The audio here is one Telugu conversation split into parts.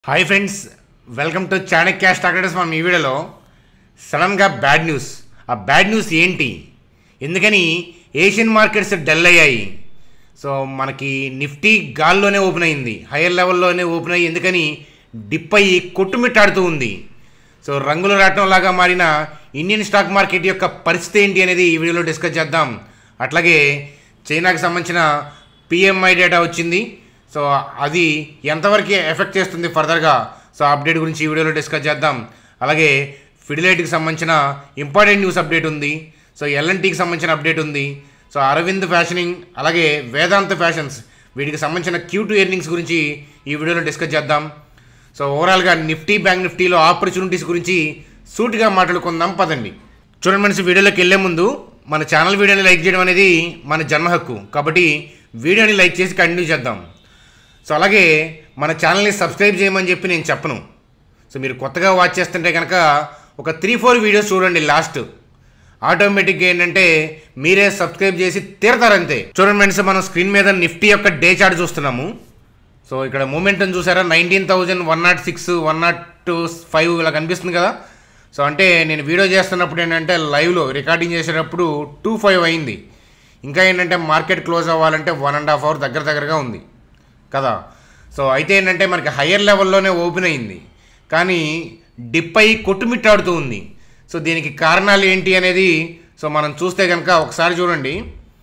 hi friends welcome to Chanakya స్టాక్టర్స్ మనం ఈ వీడియోలో సడన్గా బ్యాడ్ న్యూస్ ఆ బ్యాడ్ న్యూస్ ఏంటి ఎందుకని ఏషియన్ మార్కెట్స్ డల్ అయ్యాయి సో మనకి నిఫ్టీ గాల్లోనే ఓపెన్ అయింది హైయర్ లెవెల్లోనే ఓపెన్ అయ్యి ఎందుకని డిప్ అయ్యి కొట్టుమిట్టాడుతూ ఉంది సో రంగుల రాటం లాగా మారిన ఇండియన్ స్టాక్ మార్కెట్ యొక్క పరిస్థితి ఏంటి అనేది ఈ వీడియోలో డిస్కస్ చేద్దాం అట్లాగే చైనాకి సంబంధించిన పిఎంఐ డేటా వచ్చింది సో అది ఎంతవరకు ఎఫెక్ట్ చేస్తుంది ఫర్దర్గా సో అప్డేట్ గురించి ఈ వీడియోలో డిస్కస్ చేద్దాం అలాగే ఫిడిలైట్కి సంబంధించిన ఇంపార్టెంట్ న్యూస్ అప్డేట్ ఉంది సో ఎల్ఎన్టీకి సంబంధించిన అప్డేట్ ఉంది సో అరవింద్ ఫ్యాషనింగ్ అలాగే వేదాంత ఫ్యాషన్స్ వీటికి సంబంధించిన క్యూ టూ ఎర్నింగ్స్ గురించి ఈ వీడియోలో డిస్కస్ చేద్దాం సో ఓవరాల్గా నిఫ్టీ బ్యాంక్ నిఫ్టీలో ఆపర్చునిటీస్ గురించి సూటిగా మాట్లాడుకుందాం పదండి చూడండి మనిషి వీడియోలోకి వెళ్ళే ముందు మన ఛానల్ వీడియోని లైక్ చేయడం అనేది మన జన్మ హక్కు కాబట్టి వీడియోని లైక్ చేసి కంటిన్యూ చేద్దాం సో అలాగే మన ఛానల్ని సబ్స్క్రైబ్ చేయమని చెప్పి నేను చెప్పను సో మీరు కొత్తగా వాచ్ చేస్తుంటే కనుక ఒక త్రీ ఫోర్ వీడియోస్ చూడండి లాస్ట్ ఆటోమేటిక్గా ఏంటంటే మీరే సబ్స్క్రైబ్ చేసి తీరతారంతే చూడండి ఫ్రెండ్స్ మనం స్క్రీన్ మీద నిఫ్టీ యొక్క డే చార్ట్ చూస్తున్నాము సో ఇక్కడ మూమెంటం చూసారా nineteen thousand one nought six one nought two five ఇలా కనిపిస్తుంది కదా సో అంటే నేను వీడియో చేస్తున్నప్పుడు ఏంటంటే లైవ్లో రికార్డింగ్ చేసేటప్పుడు టూ ఫైవ్ అయింది ఇంకా ఏంటంటే మార్కెట్ క్లోజ్ అవ్వాలంటే వన్ అండ్ హాఫ్ అవర్ దగ్గర దగ్గరగా ఉంది కదా సో అయితే ఏంటంటే మనకి హయ్యర్ లెవెల్లోనే ఓపెన్ అయింది కానీ డిప్ అయి కొట్టుమిట్టాడుతూ ఉంది సో దీనికి కారణాలు ఏంటి అనేది సో మనం చూస్తే కనుక ఒకసారి చూడండి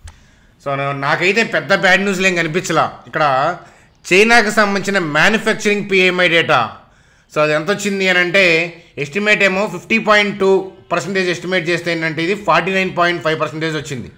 సో నా- నాకైతే పెద్ద బ్యాడ్ న్యూస్లు ఏం కనిపించలా ఇక్కడ చైనాకి సంబంధించిన మ్యానుఫ్యాక్చరింగ్ పిఎంఐ డేటా సో అది ఎంత వచ్చింది అని అంటే ఎస్టిమేట్ ఏమో fifty point two percentage estimate చేస్తే ఏంటంటే ఇది forty nine point five percentage వచ్చింది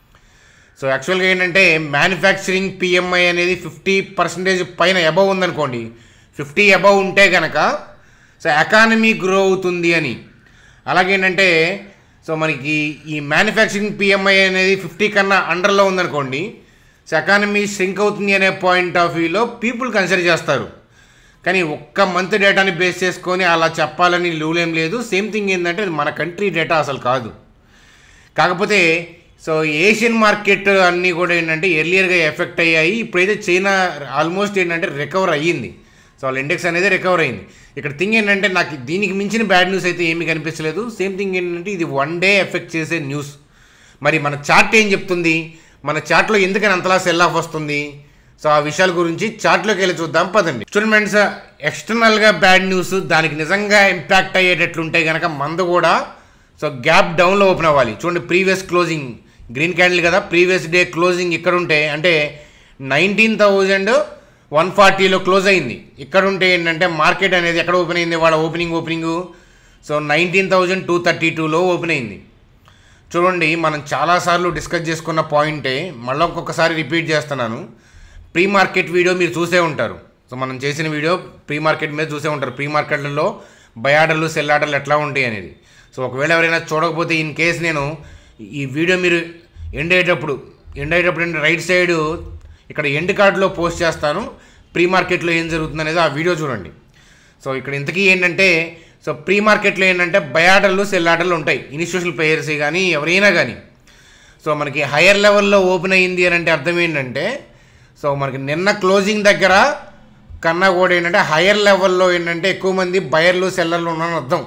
సో యాక్చువల్గా ఏంటంటే మ్యానుఫ్యాక్చరింగ్ పిఎంఐ అనేది ఫిఫ్టీ పర్సెంటేజ్ పైన అబవ్ ఉందనుకోండి ఫిఫ్టీ అబవ్ ఉంటే కనుక సో ఎకానమీ గ్రో అవుతుంది అని అలాగే ఏంటంటే సో మనకి ఈ మ్యానుఫ్యాక్చరింగ్ పిఎంఐ అనేది ఫిఫ్టీ కన్నా అండర్లో ఉందనుకోండి సో ఎకానమీ ష్రింక్ అవుతుంది అనే పాయింట్ ఆఫ్ వ్యూలో పీపుల్ కన్సిడర్ చేస్తారు కానీ ఒక్క మంత్ డేటాని బేస్ చేసుకొని అలా చెప్పాలని రూల్ ఏం లేదు సేమ్ థింగ్ ఏంటంటే ఇది మన కంట్రీ డేటా అసలు కాదు కాకపోతే సో ఏషియన్ మార్కెట్ అన్నీ కూడా ఏంటంటే ఎర్లియర్గా ఎఫెక్ట్ అయ్యాయి ఇప్పుడైతే చైనా ఆల్మోస్ట్ ఏంటంటే రికవర్ అయ్యింది సో వాళ్ళ ఇండెక్స్ అనేది రికవర్ అయింది ఇక్కడ థింగ్ ఏంటంటే నాకు దీనికి మించిన బ్యాడ్ న్యూస్ అయితే ఏమీ కనిపించలేదు సేమ్ థింగ్ ఏంటంటే ఇది వన్ డే ఎఫెక్ట్ చేసే న్యూస్ మరి మన చార్ట్ ఏం చెప్తుంది మన చార్ట్లో ఎందుకని అంతలా సెల్ ఆఫ్ వస్తుంది సో ఆ విషయాల గురించి చార్ట్లోకి వెళ్ళి చూద్దాం పదండి చూడండి ఫ్రెండ్స్ ఎక్స్టర్నల్గా బ్యాడ్ న్యూస్ దానికి నిజంగా ఇంపాక్ట్ అయ్యేటట్లుంటే కనుక మందు కూడా సో గ్యాప్ డౌన్లో ఓపెన్ అవ్వాలి చూడండి ప్రీవియస్ క్లోజింగ్ గ్రీన్ క్యాండిల్ కదా ప్రీవియస్ డే క్లోజింగ్ ఇక్కడ ఉంటే అంటే నైన్టీన్ థౌజండ్ వన్ ఫార్టీలో క్లోజ్ అయింది ఇక్కడ ఉంటే ఏంటంటే మార్కెట్ అనేది ఎక్కడ ఓపెన్ అయింది వాళ్ళ opening opening so nineteen thousand two thirty టూలో ఓపెన్ అయింది చూడండి మనం చాలాసార్లు డిస్కస్ చేసుకున్న పాయింటే మళ్ళీ ఒక్కొక్కసారి రిపీట్ చేస్తున్నాను ప్రీ మార్కెట్ వీడియో మీరు చూసే ఉంటారు సో మనం చేసిన వీడియో ప్రీ మార్కెట్ మీద చూసే ఉంటారు ప్రీ మార్కెట్లలో బై ఆర్డర్లు సెల్ ఆర్డర్లు ఎట్లా ఉంటాయి అనేది సో ఒకవేళ ఎవరైనా చూడకపోతే ఇన్ కేస్ నేను ఈ వీడియో మీరు ఎండ్ అయ్యేటప్పుడు ఎండ్ అయ్యేటప్పుడు ఏంటి రైట్ సైడ్ ఇక్కడ ఎండ్ కార్డులో పోస్ట్ చేస్తాను ప్రీ మార్కెట్లో ఏం జరుగుతుంది అనేది ఆ వీడియో చూడండి సో ఇక్కడ ఇంతకీ ఏంటంటే సో ప్రీ మార్కెట్లో ఏంటంటే బై ఆర్డర్లు సెల్ ఆర్డర్లు ఉంటాయి ఇన్స్టిట్యూషనల్ ప్లేయర్స్ కానీ ఎవరైనా కానీ సో మనకి హయ్యర్ లెవెల్లో ఓపెన్ అయింది అని అంటే అర్థం ఏంటంటే సో మనకి నిన్న క్లోజింగ్ దగ్గర కన్నా కూడా ఏంటంటే హయ్యర్ లెవెల్లో ఏంటంటే ఎక్కువ మంది బయర్లు సెల్లర్లు ఉన్నారని అర్థం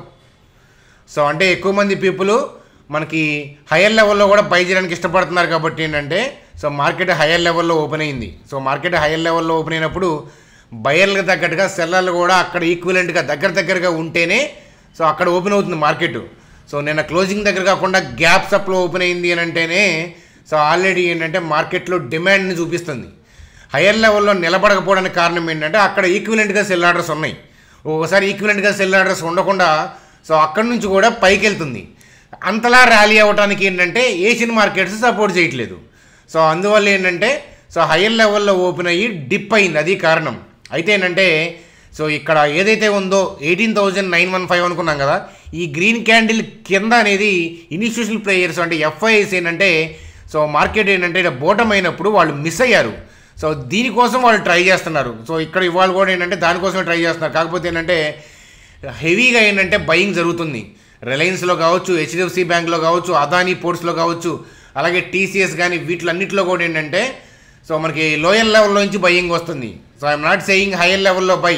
సో అంటే ఎక్కువ మంది పీపుల్ మనకి హయ్యర్ లెవెల్లో కూడా బై చేయడానికి ఇష్టపడుతున్నారు కాబట్టి ఏంటంటే సో మార్కెట్ హయ్యర్ లెవెల్లో ఓపెన్ అయింది సో మార్కెట్ హయ్యర్ లెవెల్లో ఓపెన్ అయినప్పుడు బయర్లకు తగ్గట్టుగా సెల్లర్లు కూడా అక్కడ ఈక్వలెంట్గా దగ్గర దగ్గరగా ఉంటేనే సో అక్కడ ఓపెన్ అవుతుంది మార్కెట్ సో నిన్న క్లోజింగ్ దగ్గర కాకుండా గ్యాప్ సప్లో ఓపెన్ అయింది అని అంటేనే సో ఆల్రెడీ ఏంటంటే మార్కెట్లో డిమాండ్ని చూపిస్తుంది హయ్యర్ లెవెల్లో నిలబడకపోవడానికి కారణం ఏంటంటే అక్కడ ఈక్వలెంట్గా సెల్ ఆర్డర్స్ ఉన్నాయి ఒక్కోసారి ఈక్వలెంట్గా సెల్ ఆర్డర్స్ ఉండకుండా సో అక్కడి నుంచి కూడా పైకి వెళ్తుంది అంతలా ర్యాలీ అవ్వడానికి ఏంటంటే ఏషియన్ మార్కెట్స్ సపోర్ట్ చేయట్లేదు సో అందువల్ల ఏంటంటే సో హయ్యర్ లెవెల్లో ఓపెన్ అయ్యి డిప్ అయింది అది కారణం అయితే ఏంటంటే సో ఇక్కడ ఏదైతే ఉందో eighteen thousand nine one five అనుకున్నాం కదా ఈ గ్రీన్ క్యాండిల్ కింద అనేది ఇన్స్టిట్యూషనల్ ప్లేయర్స్ అంటే ఎఫ్ఐఎస్ ఏంటంటే సో మార్కెట్ ఏంటంటే బోటం అయినప్పుడు వాళ్ళు మిస్ అయ్యారు సో దీనికోసం వాళ్ళు ట్రై చేస్తున్నారు సో ఇక్కడ ఇవాళ కూడా ఏంటంటే దానికోసమే ట్రై చేస్తున్నారు కాకపోతే ఏంటంటే హెవీగా ఏంటంటే బయింగ్ జరుగుతుంది రిలయన్స్లో కావచ్చు హెచ్డిఎఫ్సి బ్యాంక్లో కావచ్చు అదానీ పోర్ట్స్లో కావచ్చు అలాగే టీసీఎస్ కానీ వీటిలన్నిటిలో కూడా ఏంటంటే సో మనకి లోయర్ లెవెల్లో నుంచి బయింగ్ వస్తుంది so I'm not saying higher లెవెల్లో buy so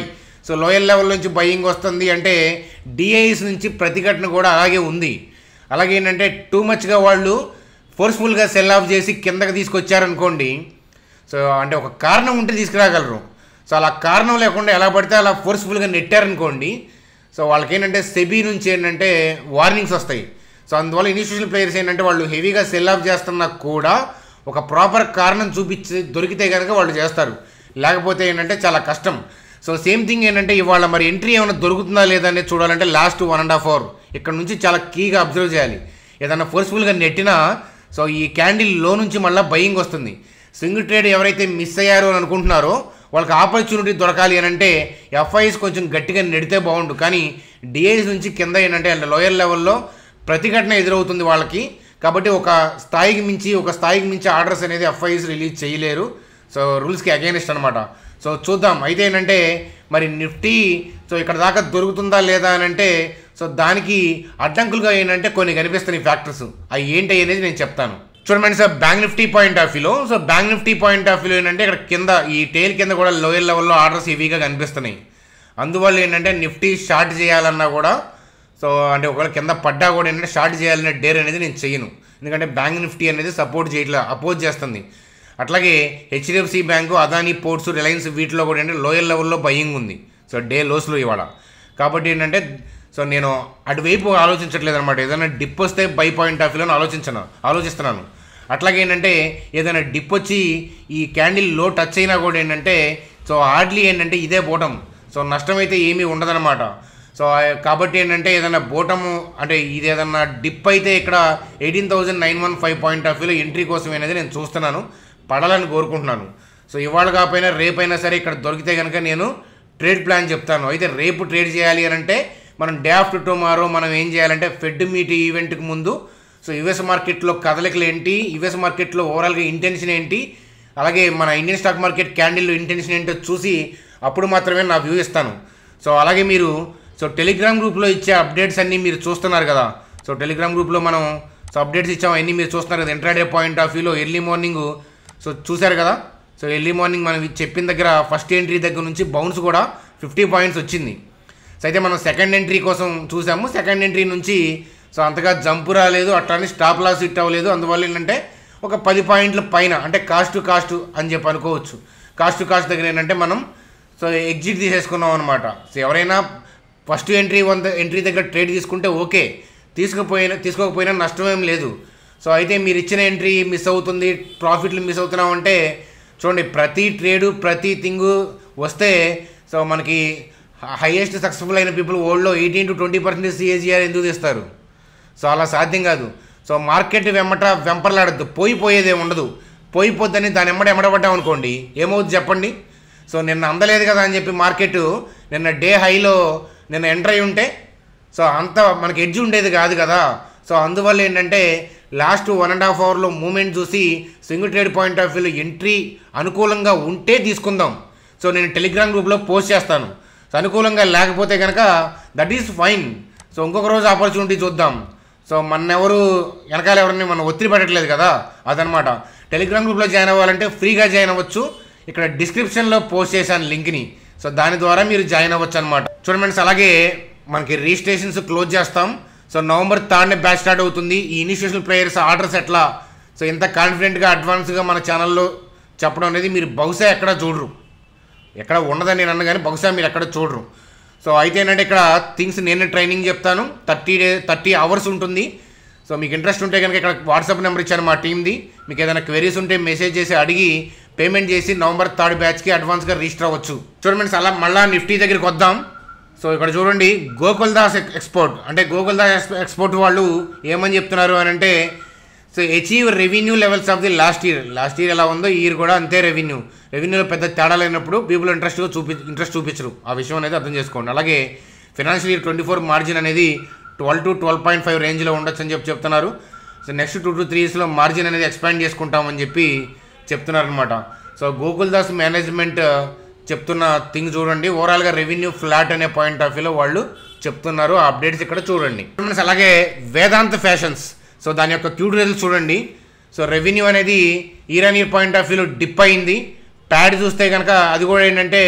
so lower level నుంచి బయింగ్ వస్తుంది అంటే డిఐఎస్ నుంచి ప్రతిఘటన కూడా అలాగే ఉంది అలాగే ఏంటంటే టూ మచ్గా వాళ్ళు ఫోర్స్ఫుల్గా సెల్ ఆఫ్ చేసి కిందకి తీసుకొచ్చారనుకోండి సో అంటే ఒక కారణం ఉంటే తీసుకురాగలరు సో అలా కారణం లేకుండా ఎలా పడితే అలా ఫోర్స్ఫుల్గా నెట్టారనుకోండి సో వాళ్ళకి ఏంటంటే సెబీ నుంచి ఏంటంటే వార్నింగ్స్ వస్తాయి సో అందువల్ల ఇన్స్టిట్యూషన్ ప్లేయర్స్ ఏంటంటే వాళ్ళు హెవీగా సెల్ ఆఫ్ చేస్తున్నా కూడా ఒక ప్రాపర్ కారణం చూపించి దొరికితే కనుక వాళ్ళు చేస్తారు లేకపోతే ఏంటంటే చాలా కష్టం సో సేమ్ థింగ్ ఏంటంటే ఇవాళ మరి ఎంట్రీ ఏమైనా దొరుకుతుందా లేదా అనేది చూడాలంటే last one and half hour ఇక్కడ నుంచి చాలా కీగా అబ్జర్వ్ చేయాలి ఏదైనా ఫోర్స్ఫుల్గా నెట్టినా సో ఈ క్యాండిల్ లో నుంచి మళ్ళీ బయింగ్ వస్తుంది స్వింగ్ ట్రేడ్ ఎవరైతే మిస్ అయ్యారో అని అనుకుంటున్నారో వాళ్ళకి ఆపర్చునిటీ దొరకాలి అని అంటే ఎఫ్ఐఎస్ కొంచెం గట్టిగా నెడితే బాగుండు కానీ డిఐస్ నుంచి కింద ఏంటంటే లోయర్ లెవెల్లో ప్రతిఘటన ఎదురవుతుంది వాళ్ళకి కాబట్టి ఒక స్థాయికి మించి ఒక స్థాయికి మించి ఆర్డర్స్ అనేది ఎఫ్ఐఎస్ రిలీజ్ చేయలేరు సో రూల్స్కి అగైనెస్ట్ అనమాట సో చూద్దాం అయితే ఏంటంటే మరి నిఫ్టీ సో ఇక్కడ దాకా దొరుకుతుందా లేదా అని అంటే సో దానికి అడ్డంకులుగా ఏంటంటే కొన్ని కనిపిస్తున్నాయి ఫ్యాక్టర్స్ అవి ఏంటి అనేది నేను చెప్తాను చూడండి sir bank Nifty point of వ్యూలో so bank Nifty point of వ్యూలో ఏంటంటే ఇక్కడ కింద ఈ టైల్ కింద కూడా లోయర్ లెవెల్లో ఆర్డర్స్ హెవీగా కనిపిస్తున్నాయి అందువల్ల ఏంటంటే నిఫ్టీ షార్ట్ చేయాలన్నా కూడా సో అంటే ఒకవేళ కింద పడ్డా కూడా ఏంటంటే షార్ట్ చేయాలనే డేర్ అనేది నేను చేయను ఎందుకంటే బ్యాంక్ నిఫ్టీ అనేది సపోర్ట్ చేయట్లేదు అపోజ్ చేస్తుంది అట్లాగే HDFC bank Adani ports Reliance వీటిలో కూడా ఏంటంటే లోయర్ లెవెల్లో బయింగ్ ఉంది సో డే లోస్లో ఇవాళ కాబట్టి ఏంటంటే సో నేను అటువైపు ఆలోచించట్లేదు అనమాట ఏదైనా డిప్ వస్తే బై పాయింట్ ఆఫ్ వ్యూలో ఆలోచించను ఆలోచిస్తున్నాను అట్లాగే ఏంటంటే ఏదైనా డిప్ వచ్చి ఈ క్యాండిల్ లో టచ్ అయినా కూడా ఏంటంటే సో హార్డ్లీ ఏంటంటే ఇదే బోటం సో నష్టం అయితే ఏమీ ఉండదన్నమాట సో ఆ- కాబట్టి ఏంటంటే ఏదైనా బోటము అంటే ఇది ఏదన్నా డిప్ అయితే ఇక్కడ eighteen thousand nine one five point of వ్యూలో ఎంట్రీ కోసం అనేది నేను చూస్తున్నాను పడాలని కోరుకుంటున్నాను సో ఇవాళ కాకపోయినా రేపైనా సరే ఇక్కడ దొరికితే కనుక నేను ట్రేడ్ ప్లాన్ చెప్తాను అయితే రేపు ట్రేడ్ చేయాలి అని అంటే మనం డే ఆఫ్టర్ టుమారో మనం ఏం చేయాలంటే ఫెడ్ మీట్ ఈవెంట్కి ముందు సో యుఎస్ మార్కెట్లో కదలికలు ఏంటి యుఎస్ మార్కెట్లో ఓవరాల్గా ఇంటెన్షన్ ఏంటి అలాగే మన Indian stock market candle intention ఏంటో చూసి అప్పుడు మాత్రమే నా వ్యూ ఇస్తాను సో అలాగే మీరు సో టెలిగ్రామ్ గ్రూప్లో ఇచ్చే అప్డేట్స్ అన్నీ మీరు చూస్తున్నారు కదా సో టెలిగ్రామ్ గ్రూప్లో మనం సో అప్డేట్స్ ఇచ్చాం అన్నీ మీరు చూస్తున్నారు కదా ఇంట్రాడే పాయింట్ ఆఫ్ వ్యూలో ఎర్లీ మార్నింగ్ సో చూశారు కదా సో ఎర్లీ మార్నింగ్ మనం ఇది చెప్పిన దగ్గర ఫస్ట్ ఎంట్రీ దగ్గర నుంచి బౌన్స్ కూడా ఫిఫ్టీ పాయింట్స్ వచ్చింది సో అయితే మనం సెకండ్ ఎంట్రీ కోసం చూసాము సెకండ్ ఎంట్రీ నుంచి సో అంతగా జంపు రాలేదు అట్లానే స్టాప్ లాస్ హిట్ అవ్వలేదు అందువల్ల ఏంటంటే ఒక పది పాయింట్ల పైన అంటే కాస్ట్ టు కాస్ట్ అని చెప్పి అనుకోవచ్చు కాస్ట్ టు కాస్ట్ దగ్గర ఏంటంటే మనం సో ఎగ్జిట్ తీసేసుకున్నాం అనమాట సో ఎవరైనా ఫస్ట్ ఎంట్రీ వంద ఎంట్రీ దగ్గర ట్రేడ్ తీసుకుంటే ఓకే తీసుకుపోయినా తీసుకోకపోయినా నష్టం ఏం లేదు సో అయితే మీరు ఇచ్చిన ఎంట్రీ మిస్ అవుతుంది ప్రాఫిట్లు మిస్ అవుతున్నాం అంటే చూడండి ప్రతి ట్రేడు ప్రతి థింగు వస్తే సో మనకి హైయెస్ట్ సక్సెస్ఫుల్ అయిన పీపుల్ వరల్డ్లో eighteen to twenty percent CAGR ఎందుకు తీస్తారు సో అలా సాధ్యం కాదు సో మార్కెట్ వెంబట వెంపర్లాడద్దు పోయి పోయేదే ఉండదు పోయిపోద్దని దాని ఎమ్మడ ఎమ్మడబడ్డాం అనుకోండి ఏమవుద్ది చెప్పండి సో నిన్న అందలేదు కదా అని చెప్పి మార్కెట్ నిన్న డే హైలో నిన్న ఎంటర్ అయి ఉంటే సో అంత మనకి ఎడ్జ్ ఉండేది కాదు కదా సో అందువల్ల ఏంటంటే లాస్ట్ వన్ అండ్ హాఫ్ అవర్లో మూమెంట్ చూసి సింగిల్ ట్రేడ్ పాయింట్ ఆఫ్ వ్యూలో ఎంట్రీ అనుకూలంగా ఉంటే తీసుకుందాం సో నేను టెలిగ్రామ్ గ్రూప్లో పోస్ట్ చేస్తాను సో అనుకూలంగా లేకపోతే కనుక దట్ ఈస్ ఫైన్ సో ఇంకొక రోజు ఆపర్చునిటీ చూద్దాం సో మన ఎవరు వెనకాల ఎవరిని మనం ఒత్తిడి పెట్టట్లేదు కదా అదనమాట టెలిగ్రామ్ గ్రూప్లో జాయిన్ అవ్వాలంటే ఫ్రీగా జాయిన్ అవ్వచ్చు ఇక్కడ డిస్క్రిప్షన్లో పోస్ట్ చేశాను లింక్ని సో దాని ద్వారా మీరు జాయిన్ అవ్వచ్చు అనమాట చూడండి ఫ్రెండ్స్ అలాగే మనకి రిజిస్ట్రేషన్స్ క్లోజ్ చేస్తాం సో నవంబర్ థర్డ్నే బ్యాచ్ స్టార్ట్ అవుతుంది ఈ ఇనిషియేషన్ ప్లేయర్స్ ఆర్డర్స్ ఎట్లా సో ఇంత కాన్ఫిడెంట్గా అడ్వాన్స్గా మన ఛానల్లో చెప్పడం అనేది మీరు బహుశా ఎక్కడ చూడరు ఎక్కడ ఉండదని నేను అన్న కానీ బహుశా మీరు ఎక్కడ చూడరు సో అయితే ఏంటంటే ఇక్కడ థింగ్స్ నేను ట్రైనింగ్ చెప్తాను థర్టీ డే థర్టీ అవర్స్ ఉంటుంది సో మీకు ఇంట్రెస్ట్ ఉంటే కనుక ఇక్కడ వాట్సాప్ నెంబర్ ఇచ్చాను మా టీమ్ది మీకు ఏదైనా క్వెరీస్ ఉంటే మెసేజ్ చేసి అడిగి పేమెంట్ చేసి నవంబర్ థర్డ్ బ్యాచ్కి అడ్వాన్స్గా రిజిస్టర్ అవ్వచ్చు చూడండి అలా మళ్ళీ నిఫ్టీ దగ్గరికి వద్దాం సో ఇక్కడ చూడండి గోకుల్ దాస్ ఎక్- ఎక్స్పోర్ట్ అంటే గోకుల్ దాస్ ఎక్స్- ఎక్స్పోర్ట్ వాళ్ళు ఏమని చెప్తున్నారు అని అంటే so achieve revenue levels of the last year last year ఎలా ఉందో ఈ ఇయర్ కూడా అంతే రెవెన్యూ రెవెన్యూలో పెద్ద తేడా లేనప్పుడు పీపుల్ ఇంట్రెస్ట్ చూపి ఇంట్రెస్ట్ చూపించరు ఆ విషయం అనేది అర్థం చేసుకోండి అలాగే financial year twenty four margin అనేది twelve to twelve point five రేంజ్లో ఉండొచ్చు అని చెప్పి చెప్తున్నారు so next two to three ఇయర్స్లో మార్జిన్ అనేది ఎక్స్పాండ్ చేసుకుంటామని చెప్పి చెప్తున్నారు అనమాట సో గోకుల్ దాస్ మేనేజ్మెంట్ చెప్తున్న థింగ్ చూడండి ఓవరాల్గా రెవెన్యూ ఫ్లాట్ అనే పాయింట్ ఆఫ్ వ్యూలో వాళ్ళు చెప్తున్నారు ఆ అప్డేట్స్ ఇక్కడ చూడండి Friends, అలాగే వేదాంత్ ఫ్యాషన్స్ సో దాని యొక్క క్యూడ్ రిజల్ట్స్ చూడండి సో రెవెన్యూ అనేది year and year point of వ్యూలో డిప్ అయింది ప్యాడ్ చూస్తే కనుక అది కూడా ఏంటంటే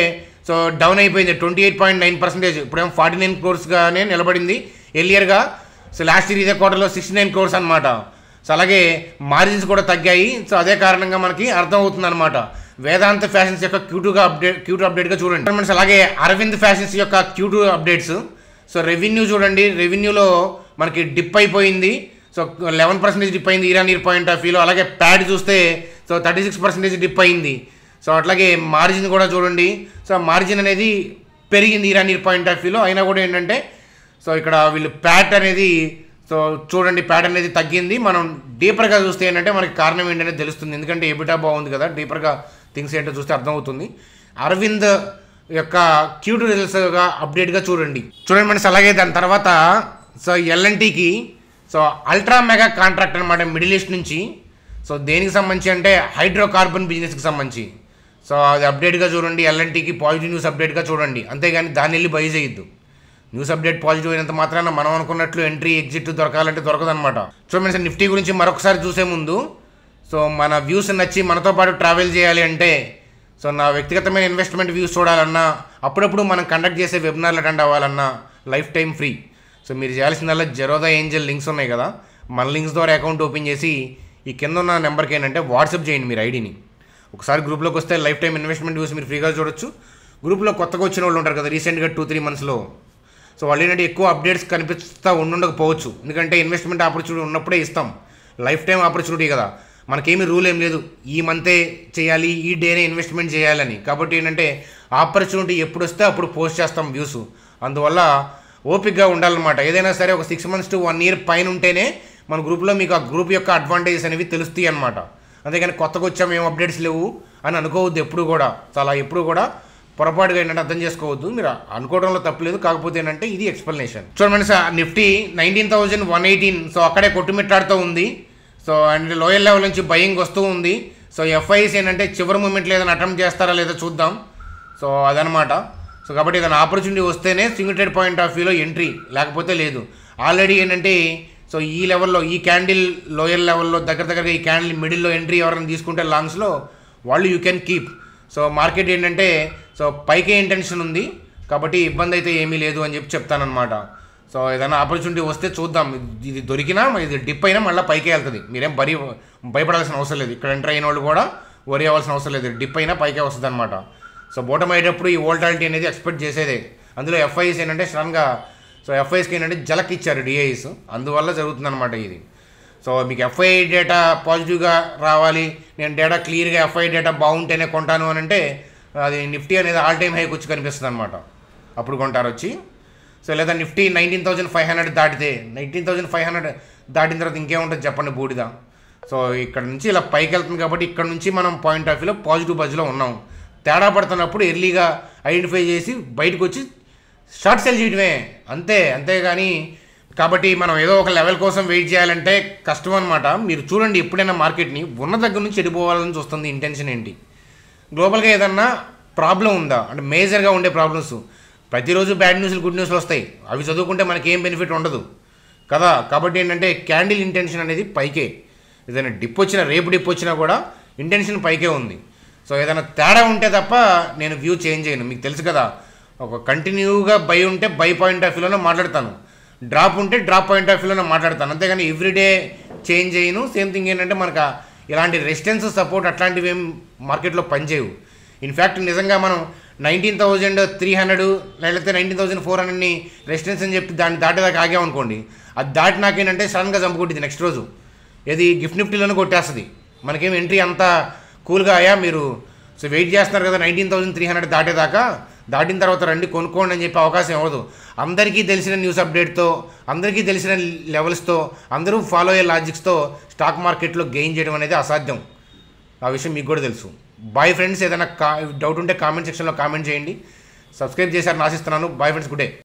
సో డౌన్ అయిపోయింది twenty eight point nine percentage ఇప్పుడేమో ఫార్టీ నైన్ క్రోర్స్గానే నిలబడింది ఎర్లియర్గా సో లాస్ట్ ఇయర్ ఇదే క్వార్టర్లో సిక్స్టీ నైన్ క్రోర్స్ అనమాట సో అలాగే మార్జిన్స్ కూడా తగ్గాయి సో అదే కారణంగా మనకి అర్థమవుతుంది అనమాట వేదాంత ఫ్యాషన్స్ యొక్క క్యూటూగా అప్డేట్ క్యూటూ అప్డేట్గా చూడండి ఫ్రెండ్స్ అలాగే అరవింద్ ఫ్యాషన్స్ యొక్క క్యూటూ అప్డేట్స్ సో రెవెన్యూ చూడండి రెవెన్యూలో మనకి డిప్ అయిపోయింది సో లెవెన్ పర్సెంటేజ్ డిప్ అయింది ఇరాన్ ఇయర్ పాయింట్ ఆఫ్ వ్యూలో అలాగే ప్యాడ్ చూస్తే so thirty six percentage dip అయింది సో అట్లాగే మార్జిన్ కూడా చూడండి సో మార్జిన్ అనేది పెరిగింది ఇరాన్ ఇయర్ పాయింట్ ఆఫ్ వ్యూలో అయినా కూడా ఏంటంటే సో ఇక్కడ వీళ్ళు ప్యాట్ అనేది సో చూడండి ప్యాట్ అనేది తగ్గింది మనం డీపర్గా చూస్తే ఏంటంటే మనకి కారణం ఏంటనేది తెలుస్తుంది ఎందుకంటే ఎబిటా బాగుంది కదా డీపర్గా థింగ్స్ ఏంటో చూస్తే అర్థమవుతుంది అరవింద్ యొక్క క్యూట్ రిజల్ట్స్గా అప్డేట్గా చూడండి చూడండి మనసు అలాగే దాని తర్వాత సో ఎల్ఎన్టీకి సో అల్ట్రా మెగా కాంట్రాక్ట్ అనమాట మిడిల్ ఈస్ట్ నుంచి సో దేనికి సంబంధించి అంటే హైడ్రో కార్బన్ బిజినెస్కి సంబంధించి సో అది అప్డేట్గా చూడండి ఎల్ఎన్టీకి పాజిటివ్ న్యూస్ అప్డేట్గా చూడండి అంతేగాని దాన్ని వెళ్ళి బై చేయొద్దు న్యూస్ అప్డేట్ పాజిటివ్ అయినంత మాత్రాన మనం అనుకున్నట్లు ఎంట్రీ ఎగ్జిట్ దొరకాలంటే దొరకదనమాట చూడండి సార్ నిఫ్టీ గురించి మరొకసారి చూసే ముందు సో మన వ్యూస్ నచ్చి మనతో పాటు ట్రావెల్ చేయాలి అంటే సో నా వ్యక్తిగతమైన ఇన్వెస్ట్మెంట్ వ్యూస్ చూడాలన్నా అప్పుడప్పుడు మనం కండక్ట్ చేసే వెబినార్లు అటెండ్ అవ్వాలన్నా లైఫ్ టైం ఫ్రీ సో మీరు చేయాల్సిందల్లా జెరోదా ఏంజల్ లింక్స్ ఉన్నాయి కదా మన లింక్స్ ద్వారా అకౌంట్ ఓపెన్ చేసి ఈ కింద ఉన్న నెంబర్కి ఏంటంటే వాట్సాప్ చేయండి మీరు ఐడిని ఒకసారి గ్రూప్లోకి వస్తే లైఫ్ టైం ఇన్వెస్ట్మెంట్ వ్యూస్ మీరు ఫ్రీగా చూడొచ్చు గ్రూప్లో కొత్తగా వచ్చిన వాళ్ళు ఉంటారు కదా రీసెంట్గా టూ త్రీ మంత్స్లో సో వాళ్ళు ఏంటంటే ఎక్కువ అప్డేట్స్ కనిపిస్తూ ఉండుండకపోవచ్చు ఎందుకంటే ఇన్వెస్ట్మెంట్ ఆపర్చునిటీ ఉన్నప్పుడే ఇస్తాం లైఫ్ టైం ఆపర్చునిటీ కదా మనకేమీ రూల్ ఏం లేదు ఈ మంతే చేయాలి ఈ డేనే ఇన్వెస్ట్మెంట్ చేయాలని కాబట్టి ఏంటంటే ఆపర్చునిటీ ఎప్పుడు వస్తే అప్పుడు పోస్ట్ చేస్తాం వ్యూస్ అందువల్ల ఓపిక్గా ఉండాలన్నమాట ఏదైనా సరే ఒక six months to one year పైన ఉంటేనే మన గ్రూప్లో మీకు ఆ గ్రూప్ యొక్క అడ్వాంటేజెస్ అనేవి తెలుస్తాయి అనమాట అంతేగాని కొత్తగా వచ్చాం ఏం అప్డేట్స్ లేవు అని అనుకోవద్దు ఎప్పుడు కూడా చాలా ఎప్పుడు కూడా పొరపాటుగా ఏంటంటే అర్థం చేసుకోవద్దు మీరు అనుకోవడంలో తప్పలేదు కాకపోతే ఏంటంటే ఇది ఎక్స్ప్లెనేషన్ చూడండి sir Nifty nineteen thousand one eighteen so అక్కడే కొట్టుమిట్టాడుతూ ఉంది సో అండ్ లోయర్ లెవెల్ నుంచి బయింగ్ వస్తూ ఉంది సో ఎఫ్ఐఎస్ ఏంటంటే చివరి మూమెంట్లో ఏదైనా అటెంప్ట్ చేస్తారా లేదో చూద్దాం సో అదనమాట సో కాబట్టి ఏదైనా ఆపర్చునిటీ వస్తేనే సింగిల్ ట్రేడ్ పాయింట్ ఆఫ్ వ్యూలో ఎంట్రీ లేకపోతే లేదు ఆల్రెడీ ఏంటంటే సో ఈ లెవెల్లో ఈ క్యాండిల్ లోయర్ లెవెల్లో దగ్గర దగ్గరగా ఈ క్యాండిల్ మిడిల్లో ఎంట్రీ ఎవరైనా తీసుకుంటే లాంగ్స్లో వాళ్ళు you can keep so market ఏంటంటే సో పైకే ఇంటెన్షన్ ఉంది కాబట్టి ఇబ్బంది అయితే ఏమీ లేదు అని చెప్పి చెప్తానమాట సో ఏదైనా ఆపర్చునిటీ వస్తే చూద్దాం ఇది- ఇది దొరికినా ఇది డిప్ అయినా మళ్ళీ పైకే వెళ్తుంది మీరేం బరీ భయపడాల్సిన అవసరం లేదు ఇక్కడ ఎంటర్ అయిన వాళ్ళు కూడా వరి అవ్వాల్సిన అవసరం లేదు డిప్ అయినా పైకే వస్తుంది అనమాట సో బోటం అయ్యేటప్పుడు ఈ వోల్టాలిటీ అనేది ఎక్స్పెక్ట్ చేసేదే అందులో ఎఫ్ఐఎస్ ఏంటంటే సడన్గా సో ఎఫ్ఐఎస్కి ఏంటంటే జలక్ ఇచ్చారు డిఐఎస్ అందువల్ల జరుగుతుందన్నమాట ఇది సో మీకు ఎఫ్ఐ డేటా పాజిటివ్గా రావాలి నేను డేటా క్లియర్గా ఎఫ్ఐ డేటా బాగుంటేనే కొంటాను అని అంటే అది నిఫ్టీ అనేది ఆల్ టైమ్ హైకి వచ్చి కనిపిస్తుంది అనమాట అప్పుడు కొంటారు వచ్చి సో లేదా Nifty nineteen thousand five hundred దాటితే నైన్టీన్ థౌజండ్ ఫైవ్ హండ్రెడ్ దాటిన తర్వాత ఇంకేముంటుంది చెప్పండి బూడిద సో ఇక్కడ నుంచి ఇలా పైకి వెళ్తుంది కాబట్టి ఇక్కడ నుంచి మనం పాయింట్ ఆఫ్ వ్యూలో పాజిటివ్ బజ్లో ఉన్నాం తేడా పడుతున్నప్పుడు ఎర్లీగా ఐడెంటిఫై చేసి బయటకు వచ్చి షార్ట్ సెల్ చేయడమే అంతే అంతేగాని కాబట్టి మనం ఏదో ఒక లెవెల్ కోసం వెయిట్ చేయాలంటే కష్టం అనమాట మీరు చూడండి ఎప్పుడైనా మార్కెట్ని ఉన్న దగ్గర నుంచి చెడిపోవాలని చూస్తుంది ఇంటెన్షన్ ఏంటి గ్లోబల్గా ఏదన్నా ప్రాబ్లం ఉందా అంటే మేజర్గా ఉండే ప్రాబ్లమ్స్ ప్రతిరోజు బ్యాడ్ న్యూస్లు గుడ్ న్యూస్లు వస్తాయి అవి చదువుకుంటే మనకి ఏం బెనిఫిట్ ఉండదు కదా కాబట్టి ఏంటంటే క్యాండిల్ ఇంటెన్షన్ అనేది పైకే ఏదైనా డిప్ వచ్చినా రేపు డిప్ వచ్చినా కూడా ఇంటెన్షన్ పైకే ఉంది సో ఏదైనా తేడా ఉంటే తప్ప నేను వ్యూ చేంజ్ చేయను మీకు తెలుసు కదా ఒక కంటిన్యూగా బై ఉంటే బై పాయింట్ ఆఫ్ వ్యూలోనే మాట్లాడతాను డ్రాప్ ఉంటే డ్రాప్ పాయింట్ ఆఫ్ వ్యూలోనే మాట్లాడతాను అంతేగాని ఎవ్రీడే చేంజ్ చేయను సేమ్ థింగ్ ఏంటంటే మనకు ఆ ఇలాంటి రెసిస్టెన్స్ సపోర్ట్ అట్లాంటివి ఏం మార్కెట్లో పనిచేయవు ఇన్ఫ్యాక్ట్ నిజంగా మనం నైన్టీన్ థౌజండ్ త్రీ హండ్రెడ్ లేకపోతే నైన్టీన్ థౌజండ్ ఫోర్ హండ్రెడ్ని రెసిస్టెన్స్ అని చెప్పి దాన్ని దాటేదాకా ఆగామనుకోండి అది దాటి నాకేంటంటే సడన్గా చంపుకుంటుంది నెక్స్ట్ రోజు ఏది గిఫ్ట్ నిఫ్టీలోనే కొట్టేస్తుంది మనకేం ఎంట్రీ అంత కూల్గా అయ్యా మీరు సో వెయిట్ చేస్తున్నారు కదా నైన్టీన్ థౌసండ్ త్రీ హండ్రెడ్ దాటేదాకా దాటిన తర్వాత రండి కొనుక్కోండి అని చెప్పి అవకాశం ఇవ్వదు అందరికీ తెలిసిన న్యూస్ అప్డేట్తో అందరికీ తెలిసిన లెవెల్స్తో అందరూ ఫాలో అయ్యే లాజిక్స్తో స్టాక్ మార్కెట్లో గెయిన్ చేయడం అనేది అసాధ్యం ఆ విషయం మీకు కూడా తెలుసు బాయ్ ఫ్రెండ్స్ ఏదైనా కా డౌట్ ఉంటే కామెంట్ సెక్షన్లో కామెంట్ చేయండి సబ్స్క్రైబ్ చేశారని ఆశిస్తున్నాను బాయ్ ఫ్రెండ్స్ గుడ్ డే